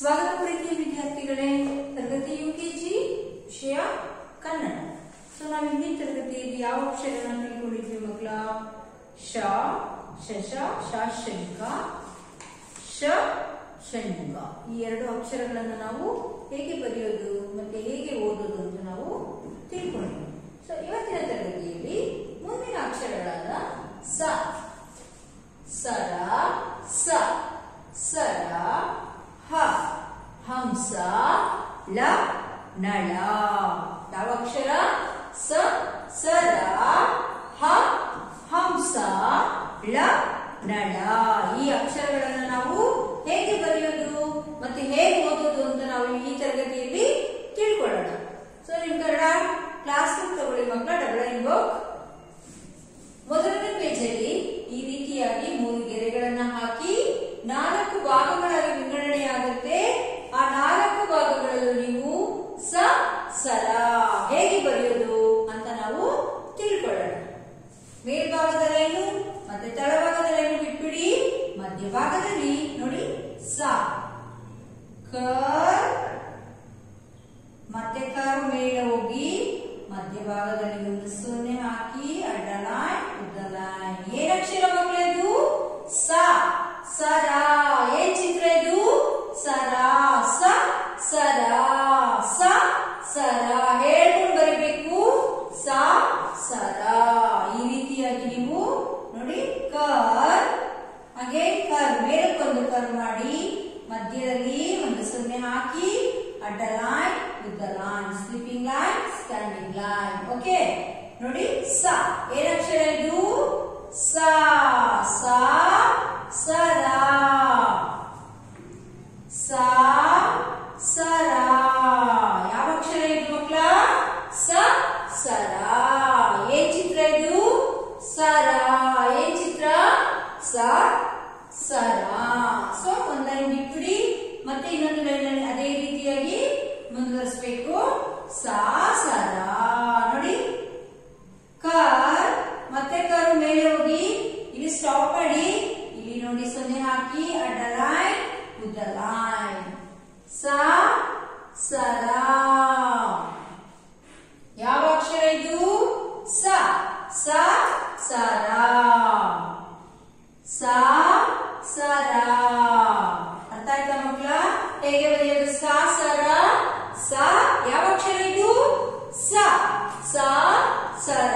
ಸ್ವಾಗತ ಪ್ರೀತಿಯ ವಿದ್ಯಾರ್ಥಿಗಳೇ ತರಗತಿ ಯುಕೆಜಿ ವಿಷಯ ಕನ್ನಡ ಸೊ ನಾವು ಹಿಂದಿನ ತರಗತಿಯಲ್ಲಿ ಯಾವ ಅಕ್ಷರನ ತಿಳ್ಕೊಂಡಿದ್ವಿ ಮಕ್ಕಳ ಶ ಶಶ ಶಾಶಂಕ ಶ ಷಣ್ಮುಖ ಈ ಎರಡು ಅಕ್ಷರಗಳನ್ನು ನಾವು ಹೇಗೆ ಬರೆಯೋದು ಮತ್ತೆ ಹೇಗೆ ಓದೋದು ಅಂತ ನಾವು ತಿಳ್ಕೊಂಡಿದ್ವಿ ಸೊ ಇವತ್ತಿನ ತರಗತಿಯಲ್ಲಿ ಮುಂದಿನ ಅಕ್ಷರಗಳಾದ ಸ ಸರ ಸ ಸರ ಹ ಹಂಸ ಲ ನಳ ಯಾವ ಅಕ್ಷರ ಸ ಸರ ಹ ಹಂಸ ಳ ನಳ ಈ ಅಕ್ಷರಗಳನ್ನು ನಾವು ಹೇಗೆ ಬರೆಯೋದು ಮತ್ತೆ ಹೇಗೆ ಓದೋದು ಅಂತ ನಾವು ಈ ತರಗತಿಯಲ್ಲಿ ತಿಳ್ಕೊಳ್ಳೋಣ ಸೊ ನಿಮ್ ಕನ್ನಡ ಕ್ಲಾಸ್ ಬುಕ್ ತಗೊಳ್ಳಿ ಮಕ್ಕಳ ಡಬಲ್ ಲೈನ್ ಬುಕ್ ಮೊದಲನೇ ಪೇಜಲ್ಲಿ ಈ ರೀತಿಯಾಗಿ ಮೂರು ಗೆರೆಗಳನ್ನ ಹಾಕಿ ನಾಲ್ಕು ಭಾಗಗಳಾಗಿ ವಿಂಗಡಣೆಯಾಗುತ್ತೆ ಆ ನಾಲ್ಕು ಭಾಗಗಳಲ್ಲೂ ನೀವು ಸ ಸರ ಹೇಗೆ ಬರೆಯೋದು ಅಂತ ನಾವು ತಿಳ್ಕೊಳ್ಳೋಣ ಮೇಲ್ಭಾಗದ ಲೈನು ಮತ್ತೆ ತಳಭಾಗದ ಲೈನು ಬಿಟ್ಬಿಡಿ ಮಧ್ಯಭಾಗದಲ್ಲಿ ನೋಡಿ ಸ ಕರ್ ಮತ್ತೆ ಕರ್ ಮೇಲೆ ಹೋಗಿ ಮಧ್ಯಭಾಗದಲ್ಲಿ ಒಂದು ಸೊನ್ನೆ ಹಾಕಿ ಅಡ್ಡ ಲೈನ್ ಉದ್ದ ಲೈನ್ ಏನ್ ಅಕ್ಷರ ಮಕ್ಕಳದು ಸ ಸರ ಏನ್ ಚಿತ್ರ ಇದು ಸರ ಸ ಸರ ಸ ಸರ ಹೇಳ್ಕೊಂಡು ಬರಿಬೇಕು ಸ ಸರ ಈ ರೀತಿಯಾಗಿ ನೀವು ನೋಡಿ ಕರ್ ಹಾಗೆ ಕರ್ ಮೇಲಕ್ಕೊಂದು ಕರ್ ಮಾಡಿ ಮಧ್ಯದಲ್ಲಿ ಒಂದು ಸೊನ್ನೆ ಹಾಕಿ ಅಡ್ಡ ಲೈನ್ ಉದ್ದ line sleeping line standing line okay ನೋಡಿ ಸ ಏನಕ್ಷರ ಇದು ಸ ಸ ಸರ ಸ ಸರ ಯಾವ ಅಕ್ಷರ ಇದು ಮಕ್ಕಳ ಸ ಸರ ಏನ್ ಚಿತ್ರ ಇದು ಸರ ಏನ್ ಚಿತ್ರ ಸ ಸರ ಸೊ ಒಂದ್ ಲೈನ್ ಬಿಟ್ಬಿಡಿ ಮತ್ತೆ ಇನ್ನೊಂದು ಲೈನ್ ಅಲ್ಲಿ ಅದೇ ರೀತಿಯಾಗಿ ಮುಂದುವರಿಸಬೇಕು ಸ ಸರ ನೋಡಿ ಕರ್ ಮತ್ತೆ ಕರು ಮೇಲೆ ಹೋಗಿ ಇಲ್ಲಿ ಸ್ಟಾಪ್ ಮಾಡಿ ಇಲ್ಲಿ ನೋಡಿ ಸೊನ್ನೆ ಹಾಕಿ ಅಡ್ಡ ಲೈನ್ ಉದ್ದ ಲೈನ್ ಸ ಸರ ಯಾವ ಅಕ್ಷರ ಇದು ಸ ಸ ಸರ ಸ ಸರ ಅರ್ಥ ಆಯ್ತಾ ಮಕ್ಕಳ ಹೇಗೆ ಬರೆಯೋದು ಸ ಸರ ಸ ಯಾವ ಅಕ್ಷರ ಇದು ಸ ಸ ಸರ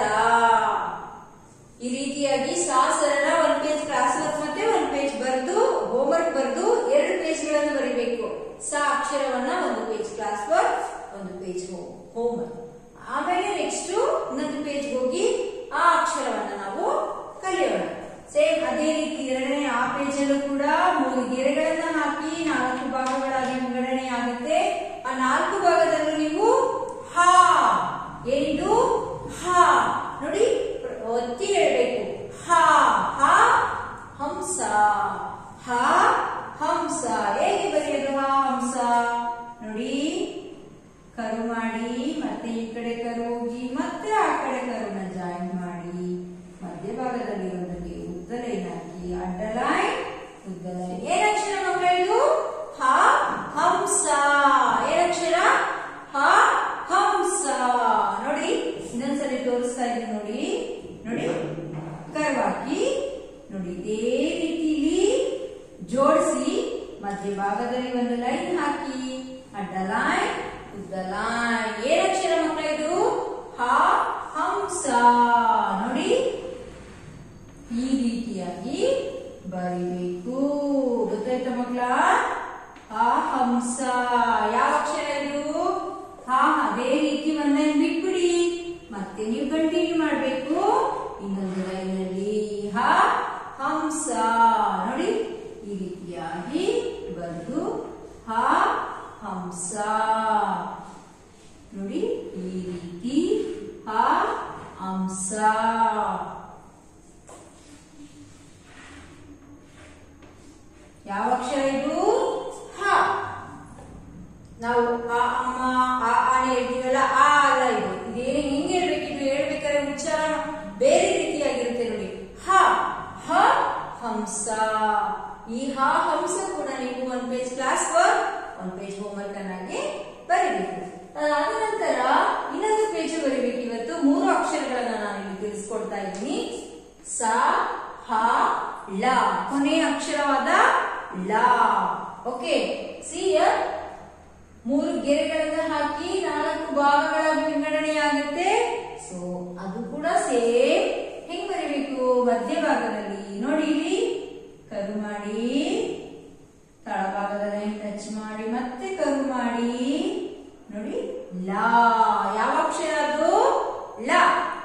ಈ ರೀತಿಯಾಗಿ ಸ ಸರಳ ಒಂದ್ ಪೇಜ್ ಕ್ಲಾಸ್ ವರ್ಕ್ ಮತ್ತೆ ಒಂದ್ ಪೇಜ್ ಬರೆದು ಹೋಮ್ವರ್ಕ್ ಬರೆದು ಎರಡು ಪೇಜ್ ಗಳನ್ನು ಬರೀಬೇಕು ಸ ಅಕ್ಷರವನ್ನ ಒಂದು ಪೇಜ್ ಕ್ಲಾಸ್ ವರ್ಕ್ ಒಂದು ಪೇಜ್ ಹೋಮ್ವರ್ಕ್ ಆಮೇಲೆ ನೆಕ್ಸ್ಟ್ ಇನ್ನೊಂದು ಪೇಜ್ ಹೋಗಿ ಆ ಅಕ್ಷರವನ್ನ ನಾವು ಕಲಿಯೋಣ ಸೇಮ್ ಅದೇ ರೀತಿ ಎರಡನೇ ಆ ಪೇಜ್ ಅಲ್ಲೂ ಕೂಡ ಮೂರು ಗೆರೆಗಳನ್ನ ಹಾಕಿ ನಾಲ್ಕು ಭಾಗಗಳಾಗಿ ವಿಂಗಡಣೆ ಆಗುತ್ತೆ ಆ ನಾಲ್ಕು ಭಾಗದಲ್ಲೂ ನೀವು ಹಾ ಏನಿದು ಹಾ ನೋಡಿ ಒತ್ತಿ ಹೇಳ್ಬೇಕು ಹಾ ಹಾ ಹಂಸ ಹಾ ಹಂಸ ಹೇಗೆ ಬರೆಯೋದು ಹಾ ಹಂಸ ನೋಡಿ ಕರು ಮಾಡಿ ಮತ್ತೆ ಈ ಕಡೆ ಕರು ಹೋಗಿ ಮತ್ತೆ ಆ ಕಡೆ ಕರುನ ಜಾಯಿನ್ ಮಾಡಿ ಮಧ್ಯಭಾಗದಲ್ಲಿ ಒಂದಕ್ಕೆ ಉದ್ದ ಲೈನ್ ಹಾಕಿ ಅಡ್ಡ ಲೈನ್ ಉದ್ದ ಲೈನ್ ಏನಕ್ಷರ ಮಕ್ಕಳು ಹ ಹಂಸ ಏನಕ್ಷರ ಹ ಹಂಸ ನೋಡಿ ಇನ್ನೊಂದ್ಸಲಿ ತೋರಿಸ್ತಾ ಇದ್ದೀನಿ ನೋಡಿ ನೋಡಿ ಕರ್ವ್ ಹಾಕಿ ನೋಡಿ ಇದೇ ರೀತಿಲಿ ಜೋಡಿಸಿ ಮಧ್ಯಭಾಗದಲ್ಲಿ ಒಂದು ಲೈನ್ ಹಾಕಿ ಅಡ್ಡ ಲೈನ್ ಉದ್ದ ಲೈನ್ ಏನಕ್ಷರ ಮಕ್ಕಳ ಇದು ಹ ಹಂಸ ನೋಡಿ ಈ ರೀತಿಯಾಗಿ ಬರಿಬೇಕು ಗೊತ್ತಾಯ್ತಾ ಮಕ್ಕಳ ಆ ಹಂಸ ಯಾವ ಅಕ್ಷರ ಇದು ಹಾ ಅದೇ ರೀತಿ ಒಂದ್ ಲೈನ್ ಬಿಟ್ಬಿಡಿ ಮತ್ತೆ ನೀವು ಕಂಟಿನ್ಯೂ ಮಾಡಬೇಕು ಇನ್ನೊಂದು ಲೈನ್ ಅಲ್ಲಿ ಹ ಹಂಸ ನೋಡಿ ಈ ರೀತಿಯಾಗಿ ಬರೆದು ಹ ಹಂಸ ನೋಡಿ ಈ ರೀತಿ ಹ ಹಂಸ ಯಾವ ಅಕ್ಷರ ಇದು ಹ ನಾವು ಆ ಅಮ್ಮ ಆ ಆನೆ ಹೇಳ್ತೀವಲ್ಲ ಆ ಅಲ್ಲ ಇದು ಇದೇನು ಹಿಂಗೆ ಹೇಳ್ಬೇಕಿತ್ತು ಹೇಳ್ಬೇಕಾದ್ರೆ ಉಚ್ಚಾರ ಬೇರೆ ರೀತಿಯಾಗಿರುತ್ತೆ ನೋಡಿ ಹ ಹ ಹಂಸ ಈ ಹ ಹಂಸ ಕೂಡ ನೀವು ಒಂದ್ ಪೇಜ್ ಕ್ಲಾಸ್ ವರ್ಕ್ ಒಂದು ಪೇಜ್ ಹೋಮ್ವರ್ಕ್ ಅನ್ನಾಗಿ ಬರೀಬೇಕು ಅದಾದ ನಂತರ ಇನ್ನೊಂದು ಪೇಜ್ ಬರೀಬೇಕು ಇವತ್ತು ಮೂರು ಅಕ್ಷರಗಳನ್ನ ನಾನು ಇಲ್ಲಿ ತಿಳಿಸ್ಕೊಡ್ತಾ ಇದ್ದೀನಿ ಸ ಹ ಳ ಕೊನೆಯ ಅಕ್ಷರವಾದ ಲ ಓಕೆ ಸಿ ಮೂರು ಗೆರೆಗಳನ್ನ ಹಾಕಿ ನಾಲ್ಕು ಭಾಗಗಳಾಗಿ ವಿಂಗಡಣೆಯಾಗುತ್ತೆ ಸೊ ಅದು ಕೂಡ ಸೇಮ್ ಹೆಂಗ್ ಬರೀಬೇಕು ಮಧ್ಯಭಾಗದಲ್ಲಿ ನೋಡಿ ಇಲ್ಲಿ ಕರು ಮಾಡಿ ತಳಭಾಗದ ಲೈನ್ ಟಚ್ ಮಾಡಿ ಮತ್ತೆ ಕರು ಮಾಡಿ ನೋಡಿ ಲಾ ಯಾವ ಅಕ್ಷರ ಅದು ಲ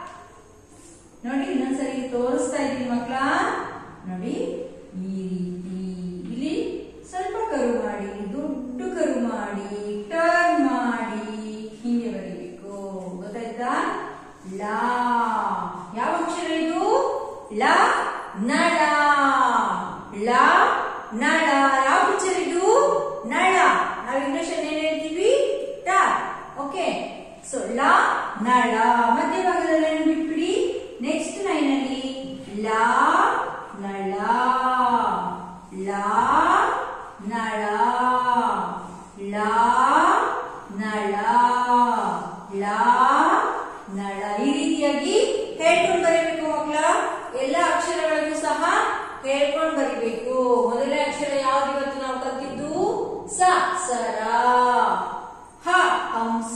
ನೋಡಿ ಇನ್ನೊಂದ್ಸರಿ ತೋರಿಸ್ತಾ ಇದ್ದೀನಿ ಮಕ್ಕಳ ನೋಡಿ ಈ ರೀತಿ ಇಲ್ಲಿ ಸ್ವಲ್ಪ ಕರು ಮಾಡಿ ದೊಡ್ಡ ಕರು ಮಾಡಿ ಟರ್ನ್ ಮಾಡಿ ಹೀಗೆ ಬರೀಬೇಕು ಗೊತ್ತಾಯ್ತಾ ಲಾ ಯಾವ ಅಕ್ಷರ ಇದು ಲ ನಳ ಲ ನಳ ಯಾವ ಪಿಕ್ಚರ್ ಇದು ನಳ ನಾವು ಇಂಗ್ಲಿಷ್ ಅಲ್ಲಿ ಏನ್ ಹೇಳ್ತೀವಿ ಟಾರ್ ಓಕೆ ಸೊ ಲ ನಳ ಮಧ್ಯಭಾಗದಲ್ಲಿ ಏನು ಬಿಟ್ಬಿಡಿ ನೆಕ್ಸ್ಟ್ ಲೈನ್ ಅಲ್ಲಿ ಲಾ ನಳ ಲಾ ನಳ ಲಾ ನಳ ಲಾ ನಳ ಈ ರೀತಿಯಾಗಿ ಹೇಳ್ಕೊಂಡು ಬರೀಬೇಕು ಮಕ್ಕಳ ಎಲ್ಲ ಅಕ್ಷರಗಳನ್ನು ಸಹ ಹೇಳ್ಕೊಂಡು ಬರೀಬೇಕು ಮೊದಲನೇ ಅಕ್ಷರ ಯಾವ್ದು ಇವತ್ತು ನಾವು ಕಲ್ತಿದ್ದು ಸ ಸರ ಹ ಹಂಸ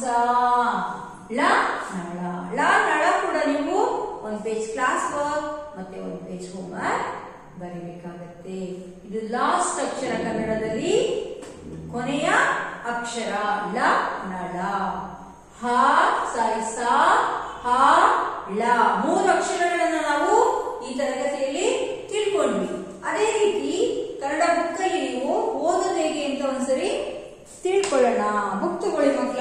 ಲ ನಳ ಲ ನಳ ಕೂಡ ನೀವು ಒಂದ್ ಪೇಜ್ ಕ್ಲಾಸ್ ವರ್ಕ್ ಮತ್ತೆ ಒಂದ್ ಪೇಜ್ ಹೋಮ್ವರ್ಕ್ ಬರೀಬೇಕಾಗತ್ತೆ ಇದು ಲಾಸ್ಟ್ ಅಕ್ಷರ ಕನ್ನಡದಲ್ಲಿ ಕೊನೆಯ ಅಕ್ಷರ ಲ ನಳ ಹ ಸಾರಿ ಸ ಹ ಳ ಮೂರು ಅಕ್ಷರಗಳನ್ನ ನಾವು ಈ ತರಗತಿಯಲ್ಲಿ ತಿಳ್ಕೊಂಡ್ವಿ ಅದೇ ರೀತಿ ಕನ್ನಡ ಬುಕ್ ಅಲ್ಲಿ ನೀವು ಓದೋದು ಹೇಗೆ ಅಂತ ಒಂದ್ಸರಿ ತಿಳ್ಕೊಳ್ಳೋಣ ಬುಕ್ ತಗೊಳ್ಳಿ ಮಕ್ಕಳ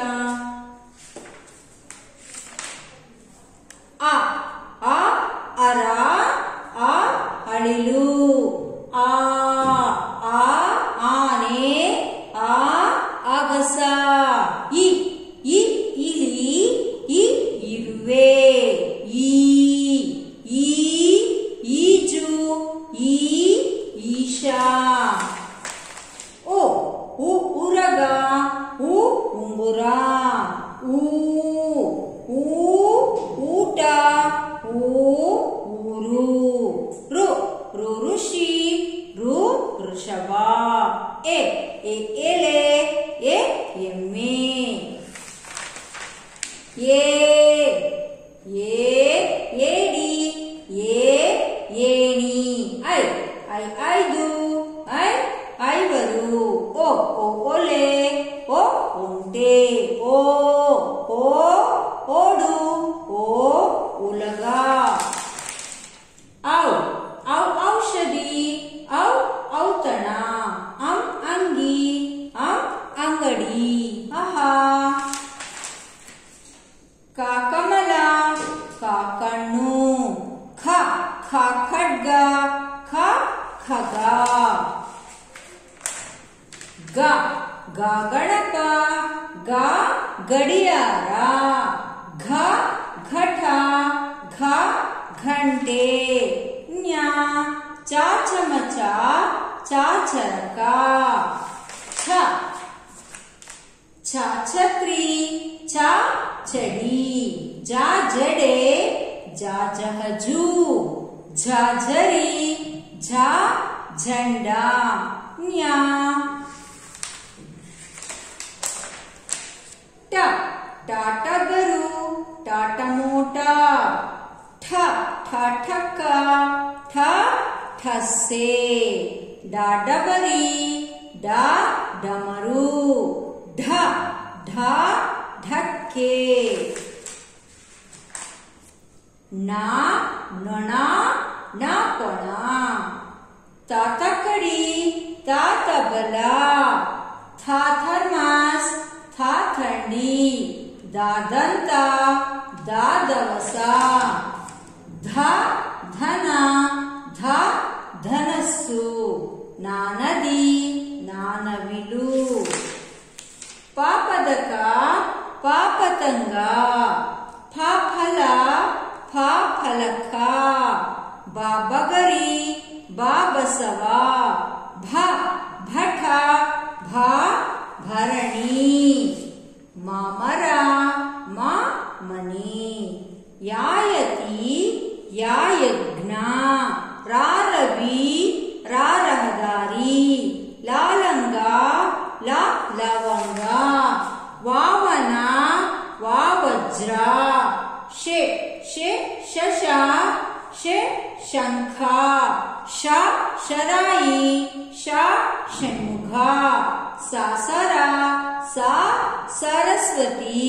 ಆ ಆ ಅರ ಆ ಅಳಿಲು ಆ ಆ ಆನೆ ಆ ಅಗಸ ಇ ಇ ಇಲಿ ಇ ಇರುವೆ ಈ ಈ ಈಜು ಈ ಈಶಾ ಓ ಉ ಉರಗ ಉ ಉಂಗುರ ಊ ಊ ಊಟ ಊ ಊರು ರು ರು ಋಷಿ ರು ವೃಷಭ ಎ ಎ ಎಲೆ ಎ ಎಮ್ಮೆ ಏ ಏ ಏಡಿ ಏ ಏಣಿ ಐ ಐ ಐದು ಐ ಐವರು ಓ ಓ ಒಲೆ ಓ ಒಂಟೆ ಓ ಓ ಓಡು ಓ ಉಲಗ ಔ ಔ ಔಷಧಿ ಔ ಔತಣ ಅಂ ಅಂಗಿ ಅಂ ಅಂಗಡಿ ಆಹಾ ಕ ಕಮಲ ಕ ಕಣ್ಣು ಖ ಖ ಖಡ್ಗ ಖ ಖಗ ಗ ಗ ಗಣಕ ಗ ಗಡಿಯಾರ ಘ ಘಟ ಘ ಘಂಟೆ ಜ್ಞ ಚಾಚಮಚ ಚಾಚರಕ ಛ ಛ ಛತ್ರಿ ಛ ಚಡಿ ಜ ಜಡೆ ಜ ಜಹಜು ಝ ಝರಿ ಝ ಝಂಡ ನ್ಯಾ ಟ ಟಾಟಗರು ಟಾಟ ಮೋಟ ಠ ಠ ಠಕ್ಕ ಠ ಠಸ್ಸೆ ಡ ಡಬರಿ ಡ ಡಮರು ಢ ಢ ಢಕ್ಕೆ ನ ನೊಣ ನ ಕೊಣ ತಾತ ಕಡಿ ತಾತ ಬಲ ಥಾ ಥರ್ಮಾಸ್ ಥಾ ಥಂಡಿ ದಾದಂತ ದಾದವಸ ಧ ಧನ ಧ ಧನಸ್ಸು ನಾನದಿ ನಾನವಿಲು ಪಾಪದಕ ಪಾಪತಂಗ ಫಲ ಫಲಕ ಬಾಬಗರಿ ಬಾಬಸವ ಭ ಭಟ ಭ ಭ ಶರಾಯಿ ಶ ಷಣ್ಮುಖ ಸ ಸರ ಸ ಸರಸ್ವತಿ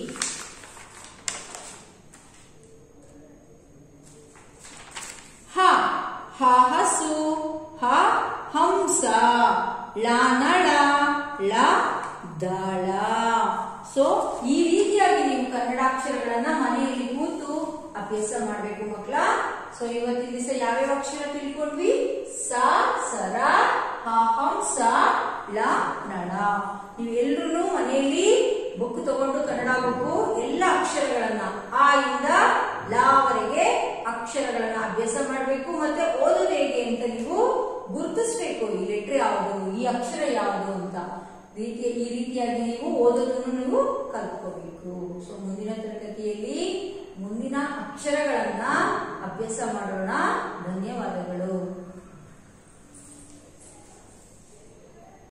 ಹ ಹ ಹಸು ಹ ಹಂಸ ಲ ನಳ ಲ ದಳ ಸೊ ಈ ರೀತಿಯಾಗಿ ನೀವು ಕನ್ನಡ ಅಕ್ಷರಗಳನ್ನ ಮನೆಯಲ್ಲಿ ಕೂತು ಅಭ್ಯಾಸ ಮಾಡಬೇಕು ಮಕ್ಕಳ ಸೊ ಇವತ್ತಿನ ದಿವಸ ಯಾವ್ಯಾವ ಅಕ್ಷರ ತಿಳ್ಕೊಂಡ್ವಿ ಸ ಸರ ಹ ಹಂಸ ಲ ನಳ ನೀವೆಲ್ಲರೂ ಮನೆಯಲ್ಲಿ ಬುಕ್ ತಗೊಂಡು ಕನ್ನಡ ಬುಕ್ ಎಲ್ಲ ಅಕ್ಷರಗಳನ್ನ ಆ ಇಂದ ಲಾವರೆಗೆ ಅಕ್ಷರಗಳನ್ನ ಅಭ್ಯಾಸ ಮಾಡಬೇಕು ಮತ್ತೆ ಓದೋದು ಹೇಗೆ ಅಂತ ನೀವು ಗುರುತಿಸ್ಬೇಕು ಈ ಲೆಟರ್ ಯಾವುದು ಈ ಅಕ್ಷರ ಯಾವುದು ಅಂತ ರೀತಿಯ ಈ ರೀತಿಯಾಗಿ ನೀವು ಓದೋದನ್ನು ನೀವು ಕಲ್ತ್ಕೋಬೇಕು ಸೊ ಮುಂದಿನ ತರಗತಿಯಲ್ಲಿ ಮುಂದಿನ ಅಕ್ಷರಗಳನ್ನ ಅಭ್ಯಾಸ ಮಾಡೋಣ ಧನ್ಯವಾದಗಳು